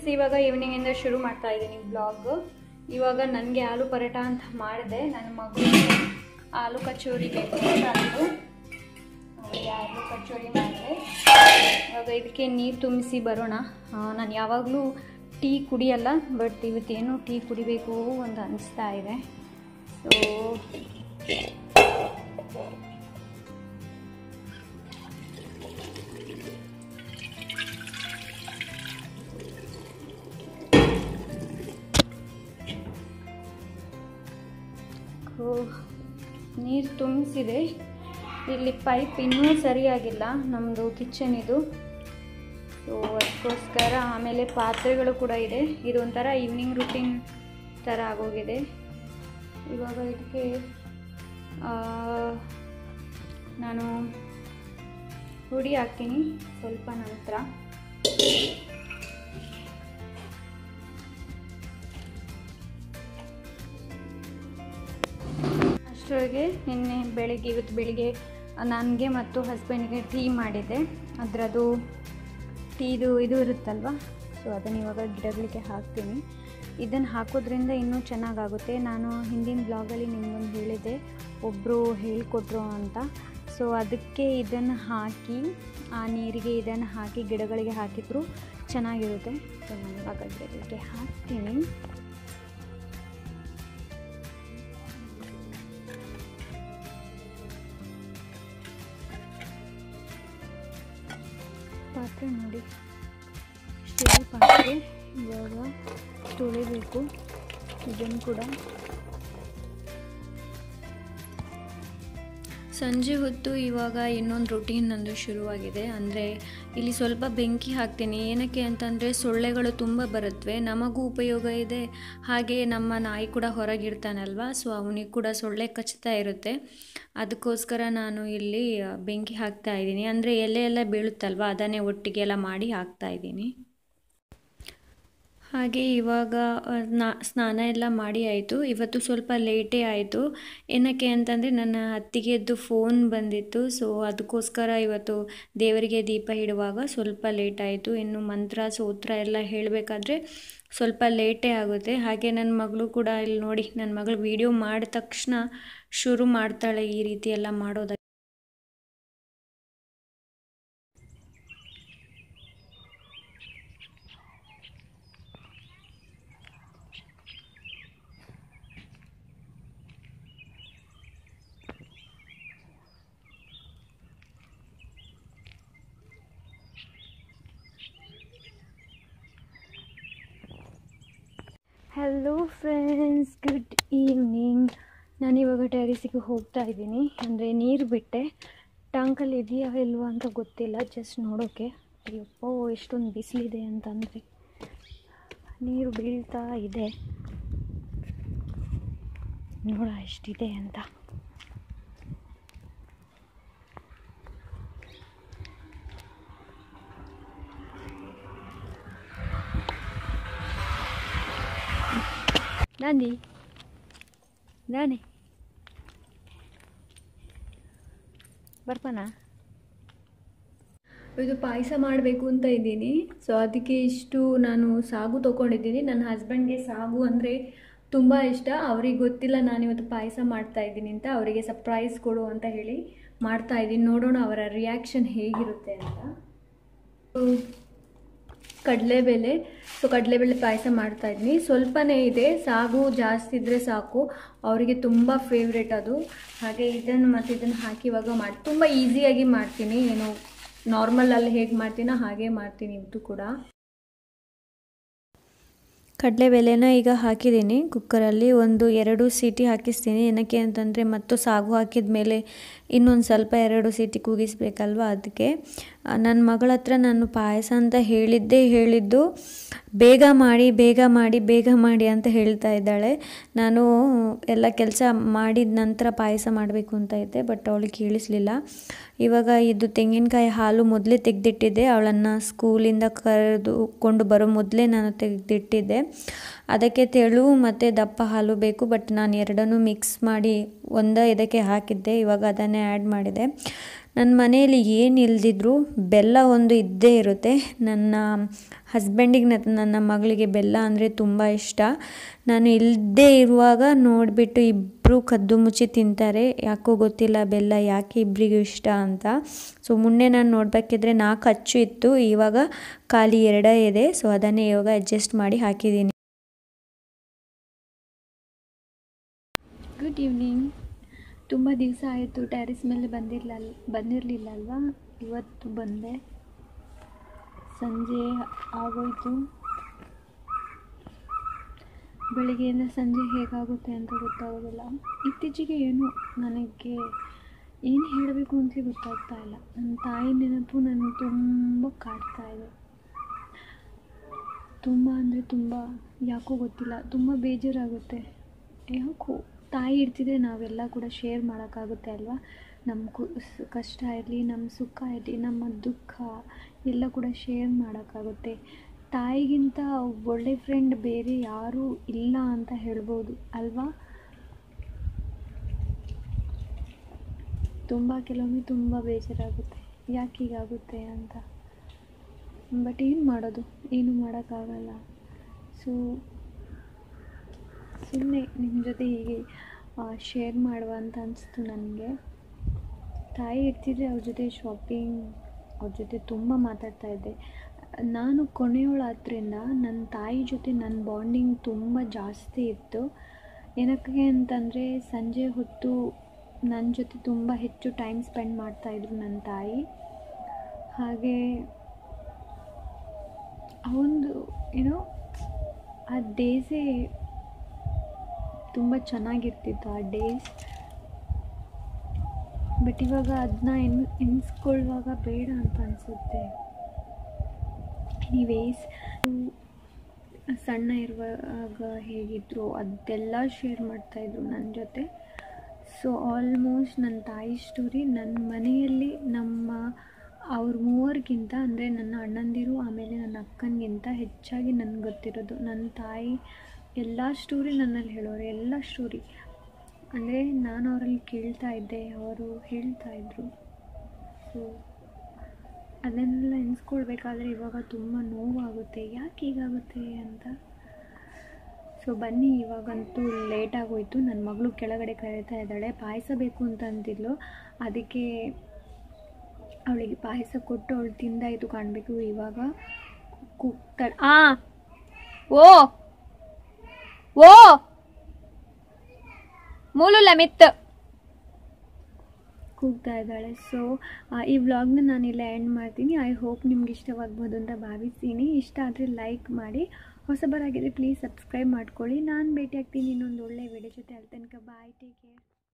ಇವಾಗ ಈವ್ನಿಂಗಿಂದ ಶುರು ಮಾಡ್ತಾ ಇದ್ದೀನಿ ಬ್ಲಾಗ್ ಇವಾಗ ನನಗೆ ಆಲೂ ಪರೋಟ ಅಂತ ಮಾಡಿದೆ ನನ್ನ ಮಗುಗೆ ಆಲೂ ಕಚೋರಿ ಬೇಕು ಅಂತ ಅಂದರು ಅವಳಿಗೆ ಆಲೂ ಕಚೋರಿ ಮಾಡಿದೆ ಇವಾಗ ಇದಕ್ಕೆ ನೀರು ತುಂಬಿಸಿ ಬರೋಣ ನಾನು ಯಾವಾಗಲೂ ಟೀ ಕುಡಿಯಲ್ಲ ಬಟ್ ಇವತ್ತೇನು ಟೀ ಕುಡಿಬೇಕು ಅಂತ ಅನಿಸ್ತಾ ಇದೆ ಸೊ ನೀರು ತುಂಬಿಸಿದೆ ಇಲ್ಲಿ ಪೈಪ್ ಇನ್ನೂ ಸರಿಯಾಗಿಲ್ಲ ನಮ್ಮದು ಕಿಚನ್ ಇದು ಸೊ ಅದಕ್ಕೋಸ್ಕರ ಆಮೇಲೆ ಪಾತ್ರೆಗಳು ಕೂಡ ಇದೆ ಇದು ಒಂಥರ ಈವ್ನಿಂಗ್ ರುಟೀನ್ ಥರ ಆಗೋಗಿದೆ ಇವಾಗ ಇದಕ್ಕೆ ಆ, ನಾನು ಹುಡಿ ಹಾಕ್ತೀನಿ ಸ್ವಲ್ಪ ನಂತರ ಅಷ್ಟರೊಳಗೆ ನಿನ್ನೆ ಬೆಳಿಗ್ಗೆ ಇವತ್ತು ಬೆಳಿಗ್ಗೆ ನನಗೆ ಮತ್ತು ಹಸ್ಬೆಂಡ್ಗೆ ಟೀ ಮಾಡಿದ್ದೆ ಅದರದು ಟೀದು ಇದು ಇರುತ್ತಲ್ವ ಸೊ ಅದನ್ನು ಇವಾಗ ಗಿಡಗಳಿಗೆ ಹಾಕ್ತೀನಿ ಇದನ್ನು ಹಾಕೋದ್ರಿಂದ ಇನ್ನೂ ಚೆನ್ನಾಗಾಗುತ್ತೆ ನಾನು ಹಿಂದಿನ ಬ್ಲಾಗಲ್ಲಿ ನಿಮ್ಗೊಂದು ಹೇಳಿದ್ದೆ ಒಬ್ಬರು ಹೇಳಿಕೊಟ್ರು ಅಂತ ಸೊ ಅದಕ್ಕೆ ಇದನ್ನು ಹಾಕಿ ಆ ನೀರಿಗೆ ಇದನ್ನು ಹಾಕಿ ಗಿಡಗಳಿಗೆ ಹಾಕಿದ್ರು ಚೆನ್ನಾಗಿರುತ್ತೆ ಸೊ ನಾನು ಇವಾಗ ಗಿಡಗಳಿಗೆ ಹಾಕ್ತೀನಿ ಪಾತ್ರೆ ನೋಡಿ ಸ್ಟೀಲ್ ಪಾತ್ರೆ ಇವಾಗ ತೊಳಿಬೇಕು ಇದನ್ನು ಕೂಡ ಸಂಜೆ ಹೊತ್ತು ಇವಾಗ ಇನ್ನೊಂದು ರೊಟೀನ್ ನಂದು ಶುರುವಾಗಿದೆ ಅಂದರೆ ಇಲ್ಲಿ ಸ್ವಲ್ಪ ಬೆಂಕಿ ಹಾಕ್ತೀನಿ ಏನಕ್ಕೆ ಅಂತಂದರೆ ಸೊಳ್ಳೆಗಳು ತುಂಬ ಬರುತ್ತವೆ ನಮಗೂ ಉಪಯೋಗ ಇದೆ ಹಾಗೆ ನಮ್ಮ ನಾಯಿ ಕೂಡ ಹೊರಗಿರ್ತಾನಲ್ವ ಸೊ ಅವನಿಗೆ ಕೂಡ ಸೊಳ್ಳೆ ಕಚ್ತಾ ಇರುತ್ತೆ ಅದಕ್ಕೋಸ್ಕರ ನಾನು ಇಲ್ಲಿ ಆ, ಬೆಂಕಿ ಹಾಕ್ತಾ ಇದ್ದೀನಿ ಅಂದರೆ ಎಲೆ ಎಲ್ಲ ಬೀಳುತ್ತಲ್ವ ಅದನ್ನೇ ಒಟ್ಟಿಗೆ ಎಲ್ಲ ಮಾಡಿ ಹಾಕ್ತಾ ಇದ್ದೀನಿ ಹಾಗೆ ಇವಾಗ ಆ, ನಾ ಸ್ನಾನ ಎಲ್ಲ ಮಾಡಿ ಆಯಿತು ಇವತ್ತು ಸ್ವಲ್ಪ ಲೇಟೇ ಆಯಿತು ಏನಕ್ಕೆ ಅಂತಂದರೆ ನನ್ನ ಅತ್ತಿಗೆದ್ದು ಫೋನ್ ಬಂದಿತ್ತು ಸೊ ಅದಕ್ಕೋಸ್ಕರ ಇವತ್ತು ದೇವರಿಗೆ ದೀಪ ಇಡುವಾಗ ಸ್ವಲ್ಪ ಲೇಟ್ ಆಯಿತು ಇನ್ನು ಮಂತ್ರ ಸೂತ್ರ ಎಲ್ಲ ಹೇಳಬೇಕಾದ್ರೆ ಸ್ವಲ್ಪ ಲೇಟೇ ಆಗುತ್ತೆ ಹಾಗೆ ನನ್ನ ಮಗಳು ಕೂಡ ಇಲ್ಲಿ ನೋಡಿ ನನ್ನ ಮಗಳು ವಿಡಿಯೋ ಮಾಡಿದ ತಕ್ಷಣ ಶುರು ಮಾಡ್ತಾಳೆ ಈ ರೀತಿ ಎಲ್ಲ ಮಾಡೋದಕ್ಕೆ ಹಲೋ ಫ್ರೆಂಡ್ಸ್ ಗುಡ್ ಈವ್ನಿಂಗ್ ನಾನಿವಾಗ ಟೆರಿಸಿಗೆ ಹೋಗ್ತಾ ಇದ್ದೀನಿ ಅಂದರೆ ನೀರು ಬಿಟ್ಟೆ ಟ್ಯಾಂಕಲ್ಲಿ ಇದೆಯಾ ಇಲ್ವಾ ಅಂತ ಗೊತ್ತಿಲ್ಲ ಜಸ್ಟ್ ನೋಡೋಕ್ಕೆ ಅಯ್ಯಪ್ಪೋ ಎಷ್ಟೊಂದು ಬಿಸಿಲಿದೆ ಅಂತಂದರೆ ನೀರು ಬೀಳ್ತಾ ಇದೆ ನೋಡ ಎಷ್ಟಿದೆ ಅಂತ ದಾಂದಿ ದಾನೆ ಬರ್ಪಾನ ಇದು ಪಾಯಸ ಮಾಡಬೇಕು ಅಂತ ಇದ್ದೀನಿ ಸೊ ಅದಕ್ಕೆ ಇಷ್ಟು ನಾನು ಸಾಗು ತೊಗೊಂಡಿದ್ದೀನಿ ನನ್ನ ಹಸ್ಬೆಂಡ್ಗೆ ಸಾಗು ಅಂದರೆ ತುಂಬ ಇಷ್ಟ ಅವ್ರಿಗೆ ಗೊತ್ತಿಲ್ಲ ನಾನು ಇವತ್ತು ಪಾಯಸ ಮಾಡ್ತಾ ಇದ್ದೀನಿ ಅಂತ ಅವರಿಗೆ ಸರ್ಪ್ರೈಸ್ ಕೊಡು ಅಂತ ಹೇಳಿ ಮಾಡ್ತಾ ಇದ್ದೀನಿ ನೋಡೋಣ ಅವರ ರಿಯಾಕ್ಷನ್ ಹೇಗಿರುತ್ತೆ ಅಂತ ಕಡಲೆಬೇಳೆ ಸೊ ಕಡಲೆಬೇಳೆ ಪಾಯಸ ಮಾಡ್ತಾ ಇದ್ದೀನಿ ಸ್ವಲ್ಪನೇ ಇದೆ ಸಾಗು ಜಾಸ್ತಿ ಇದ್ದರೆ ಸಾಕು ಅವರಿಗೆ ತುಂಬ ಫೇವ್ರೇಟ್ ಅದು ಹಾಗೆ ಇದನ್ನು ಮತ್ತು ಇದನ್ನು ಹಾಕಿ ಇವಾಗ ಮಾಡಿ ತುಂಬ ಈಸಿಯಾಗಿ ಮಾಡ್ತೀನಿ ಏನು ನಾರ್ಮಲಲ್ಲಿ ಹೇಗೆ ಮಾಡ್ತೀನೋ ಹಾಗೆ ಮಾಡ್ತೀನಿ ಇದು ಕೂಡ ಕಡಲೆಬೇಳೆನ ಈಗ ಹಾಕಿದ್ದೀನಿ ಕುಕ್ಕರಲ್ಲಿ ಒಂದು ಎರಡು ಸೀಟಿ ಹಾಕಿಸ್ತೀನಿ ಏನಕ್ಕೆ ಅಂತಂದರೆ ಮತ್ತು ಸಾಗು ಹಾಕಿದ ಮೇಲೆ ಇನ್ನೊಂದು ಸ್ವಲ್ಪ ಎರಡು ಸೀಟಿ ಕೂಗಿಸ್ಬೇಕಲ್ವ ಅದಕ್ಕೆ ನನ್ನ ಮಗಳ ಹತ್ರ ನಾನು ಪಾಯಸ ಅಂತ ಹೇಳಿದ್ದೇ ಹೇಳಿದ್ದು ಬೇಗ ಮಾಡಿ ಬೇಗ ಮಾಡಿ ಬೇಗ ಮಾಡಿ ಅಂತ ಹೇಳ್ತಾ ಇದ್ದಾಳೆ ನಾನು ಎಲ್ಲ ಕೆಲಸ ಮಾಡಿದ ನಂತರ ಪಾಯಸ ಮಾಡಬೇಕು ಅಂತ ಇದ್ದೆ ಬಟ್ ಅವಳಿಗೆ ಕೇಳಿಸ್ಲಿಲ್ಲ ಇವಾಗ ಇದು ತೆಂಗಿನಕಾಯಿ ಹಾಲು ಮೊದಲೇ ತೆಗೆದಿಟ್ಟಿದ್ದೆ ಅವಳನ್ನು ಸ್ಕೂಲಿಂದ ಕರೆದುಕೊಂಡು ಬರೋ ಮೊದಲೇ ನಾನು ತೆಗೆದಿಟ್ಟಿದ್ದೆ ಅದಕ್ಕೆ ತೆಳು ಮತ್ತು ದಪ್ಪ ಹಾಲು ಬೇಕು ಬಟ್ ನಾನು ಎರಡನ್ನೂ ಮಿಕ್ಸ್ ಮಾಡಿ ಒಂದೇ ಇದಕ್ಕೆ ಹಾಕಿದ್ದೆ ಇವಾಗ ಅದನ್ನೇ ಆ್ಯಡ್ ಮಾಡಿದೆ ನನ್ನ ಮನೆಯಲ್ಲಿ ಏನು ಇಲ್ದಿದ್ರು ಬೆಲ್ಲ ಒಂದು ಇದ್ದೇ ಇರುತ್ತೆ ನನ್ನ ಹಸ್ಬೆಂಡಿಗೆ ನನ್ನ ಮಗಳಿಗೆ ಬೆಲ್ಲ ಅಂದರೆ ತುಂಬ ಇಷ್ಟ ನಾನು ಇಲ್ಲದೇ ಇರುವಾಗ ನೋಡಿಬಿಟ್ಟು ಇಬ್ಬರು ಕದ್ದು ಮುಚ್ಚಿ ತಿಂತಾರೆ ಯಾಕೋ ಗೊತ್ತಿಲ್ಲ ಬೆಲ್ಲ ಯಾಕೆ ಇಬ್ಬರಿಗೂ ಇಷ್ಟ ಅಂತ ಸೊ ಮುನ್ನೆ ನಾನು ನೋಡಬೇಕಿದ್ರೆ ನಾಲ್ಕು ಅಚ್ಚು ಇತ್ತು ಇವಾಗ ಖಾಲಿ ಎರಡೇ ಇದೆ ಸೊ ಅದನ್ನೇ ಇವಾಗ ಅಡ್ಜಸ್ಟ್ ಮಾಡಿ ಹಾಕಿದ್ದೀನಿ ಗುಡ್ ಈವ್ನಿಂಗ್ ತುಂಬ ದಿವಸ ಆಯಿತು ಟ್ಯಾರಿಸ್ ಮೇಲೆ ಬಂದಿರಲಿಲ್ಲ ಬಂದಿರಲಿಲ್ಲ ಅಲ್ವಾ ಇವತ್ತು ಬಂದೆ ಸಂಜೆ ಆಗೋಯ್ತು ಬೆಳಿಗ್ಗೆಯಿಂದ ಸಂಜೆ ಹೇಗಾಗುತ್ತೆ ಅಂತ ಗೊತ್ತಾಗೋದಿಲ್ಲ ಇತ್ತೀಚೆಗೆ ಏನು ನನಗೆ ಏನು ಹೇಳಬೇಕು ಅಂತಲೇ ಗೊತ್ತಾಗ್ತಾ ಇಲ್ಲ ನನ್ನ ತಾಯಿ ನೆನಪು ನನಗೆ ತುಂಬ ಕಾಡ್ತಾ ಇದೆ ತುಂಬ ಅಂದರೆ ತುಂಬ ಯಾಕೋ ಗೊತ್ತಿಲ್ಲ ತುಂಬ ಬೇಜಾರಾಗುತ್ತೆ ಯಾಕೋ ತಾಯಿ ಇರ್ತಿದ್ರೆ ನಾವೆಲ್ಲ ಕೂಡ ಶೇರ್ ಮಾಡೋಕ್ಕಾಗುತ್ತೆ ಅಲ್ವಾ ನಮ್ಮ ಕು ಕಷ್ಟ ಇರಲಿ ನಮ್ಮ ಸುಖ ಇರಲಿ ನಮ್ಮ ದುಃಖ ಎಲ್ಲ ಕೂಡ ಶೇರ್ ಮಾಡೋಕ್ಕಾಗುತ್ತೆ ತಾಯಿಗಿಂತ ಒಳ್ಳೆ ಫ್ರೆಂಡ್ ಬೇರೆ ಯಾರೂ ಇಲ್ಲ ಅಂತ ಹೇಳ್ಬೋದು ಅಲ್ವಾ ತುಂಬ ಕೆಲವೊಮ್ಮೆ ತುಂಬ ಬೇಜಾರಾಗುತ್ತೆ ಯಾಕೆ ಹೀಗಾಗುತ್ತೆ ಅಂತ ಬಟ್ ಏನು ಮಾಡೋದು ಏನು ಮಾಡೋಕ್ಕಾಗಲ್ಲ ಸೊ ಸುಮ್ಮನೆ ನಿಮ್ಮ ಜೊತೆ ಹೀಗೆ ಶೇರ್ ಮಾಡುವ ಅಂತ ಅನಿಸ್ತು ನನಗೆ ತಾಯಿ ಇರ್ತಿದ್ರೆ ಅವ್ರ ಜೊತೆ ಶಾಪಿಂಗ್ ಅವ್ರ ಜೊತೆ ತುಂಬ ಮಾತಾಡ್ತಾ ಇದ್ದೆ ನಾನು ಕೊನೆಯವಳಾದ್ರಿಂದ ನನ್ನ ತಾಯಿ ಜೊತೆ ನನ್ನ ಬಾಂಡಿಂಗ್ ತುಂಬ ಜಾಸ್ತಿ ಇತ್ತು ಏನಕ್ಕೆ ಅಂತಂದರೆ ಸಂಜೆ ಹೊತ್ತು ನನ್ನ ಜೊತೆ ತುಂಬ ಹೆಚ್ಚು ಟೈಮ್ ಸ್ಪೆಂಡ್ ಮಾಡ್ತಾಯಿದ್ರು ನನ್ನ ತಾಯಿ ಹಾಗೆ ಆ ಒಂದು ಏನೋ ಆ ಡೇಸೇ ತುಂಬ ಚೆನ್ನಾಗಿರ್ತಿತ್ತು ಆ ಡೇಸ್ ಬಟ್ ಇವಾಗ ಅದನ್ನ ಎನ್ ಎನ್ಸ್ಕೊಳ್ಳುವಾಗ ಬೇಡ ಅಂತ ಅನಿಸುತ್ತೆ ಎನಿವೇಸ್ ಸಣ್ಣ ಇರುವಾಗ ಹೇಗಿದ್ರು ಅದೆಲ್ಲ ಶೇರ್ ಮಾಡ್ತಾಯಿದ್ರು ನನ್ನ ಜೊತೆ ಸೊ ಆಲ್ಮೋಸ್ಟ್ ನನ್ನ ತಾಯಿ ಸ್ಟೋರಿ ನನ್ನ ಮನೆಯಲ್ಲಿ ನಮ್ಮ ಅವ್ರ ಮೂವರಿಗಿಂತ ಅಂದರೆ ನನ್ನ ಅಣ್ಣಂದಿರು ಆಮೇಲೆ ನನ್ನ ಅಕ್ಕನಿಗಿಂತ ಹೆಚ್ಚಾಗಿ ನನಗೆ ಗೊತ್ತಿರೋದು ನನ್ನ ತಾಯಿ ಎಲ್ಲ ಸ್ಟೋರಿ ನನ್ನಲ್ಲಿ ಹೇಳೋರು ಎಲ್ಲ ಸ್ಟೋರಿ ಅಂದರೆ ನಾನು ಅವರಲ್ಲಿ ಕೇಳ್ತಾ ಇದ್ದೆ ಅವರು ಹೇಳ್ತಾ ಇದ್ದರು ಸೊ ಅದನ್ನೆಲ್ಲ ಎನ್ಸ್ಕೊಳ್ಬೇಕಾದ್ರೆ ಇವಾಗ ತುಂಬ ನೋವಾಗುತ್ತೆ ಯಾಕೆ ಹೀಗಾಗುತ್ತೆ ಅಂತ ಸೊ ಬನ್ನಿ ಇವಾಗಂತೂ ಲೇಟ್ ಆಗೋಯ್ತು ನನ್ನ ಮಗಳು ಕೆಳಗಡೆ ಕರೀತಾ ಇದ್ದಾಳೆ ಪಾಯಸ ಬೇಕು ಅಂತ ಅಂತಿದ್ಲು ಅದಕ್ಕೆ ಅವಳಿಗೆ ಪಾಯಸ ಕೊಟ್ಟು ಅವಳು ತಿಂದಾಯಿತು ಕಾಣಬೇಕು ಇವಾಗ ಕೂಗ್ತಾಳೆ ಆ ಓ ಓ ಮೂಲುಲ್ಲ ಮಿತ್ ಕೂಗ್ತಾ ಇದ್ದಾಳೆ ಸೊ ಈ ವ್ಲಾಗ್ನ ನಾನಿಲ್ಲ ಎಂಡ್ ಮಾಡ್ತೀನಿ ಐ ಹೋಪ್ ನಿಮ್ಗೆ ಇಷ್ಟವಾಗ್ಬೋದು ಅಂತ ಭಾವಿಸ್ತೀನಿ ಇಷ್ಟ ಆದರೆ ಲೈಕ್ ಮಾಡಿ ಹೊಸಬರಾಗಿದ್ದರೆ ಪ್ಲೀಸ್ ಸಬ್ಸ್ಕ್ರೈಬ್ ಮಾಡ್ಕೊಳ್ಳಿ ನಾನು ಭೇಟಿ ಆಗ್ತೀನಿ ಇನ್ನೊಂದು ಒಳ್ಳೆ ವಿಡಿಯೋ ಜೊತೆ ಅಲ್ಲಿ ತನಕ ಬಾಯ್ ಟೇಕ್ ಕೇರ್